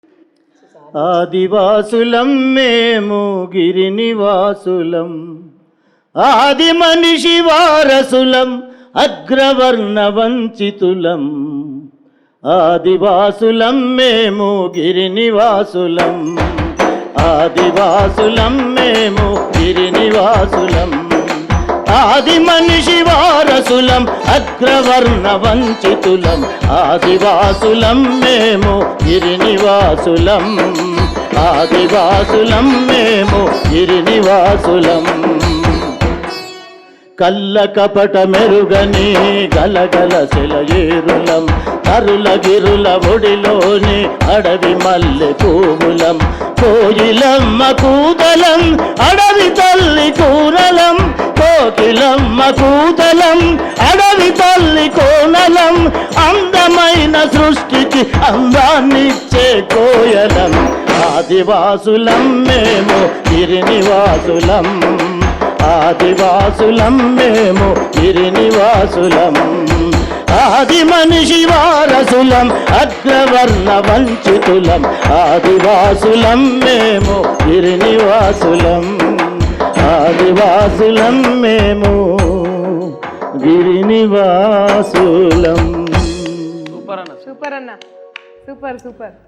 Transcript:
ఆదివాసులం మేము గిరినివాసులం ఆది మనిషి వారసులం అగ్రవర్ణ వంచితులం ఆదివాసులం మేము గిరినివాసులం ఆదివాసులం మేము గిరినివాసులం ఆది మనిషి వారసులం అగ్రవర్ణ వంచితులం ఆదివాసులం మేము గిరినివాసులం ఆదివాసులం మేము గిరినివాసులం కల్ల కపట మెరుగని గలగల సెలయేరులం కరుల గిరుల ఒడిలోని అడవి మల్లె పువ్వులం కోయిలమ్మ కూతలం అడవి తల్లి కూరలం కోకిలమ్మ కూతలం అడవి తల్లి కోనలం అందమైన సృష్టికి అందాన్నిచ్చే కోయలం ఆదివాసులం మేము గిరినివాసులం ఆదివాసులం మేము గిరినివాసులం ఆది మనిషి వారసులం అగ్రవర్ణ వంచితులం ఆదివాసులం మేము గిరినివాసులం ఆదివాసులం మేము గిరినివాసులం సూపర్ అన్న సూపర్ అన్న సూపర్ సూపర్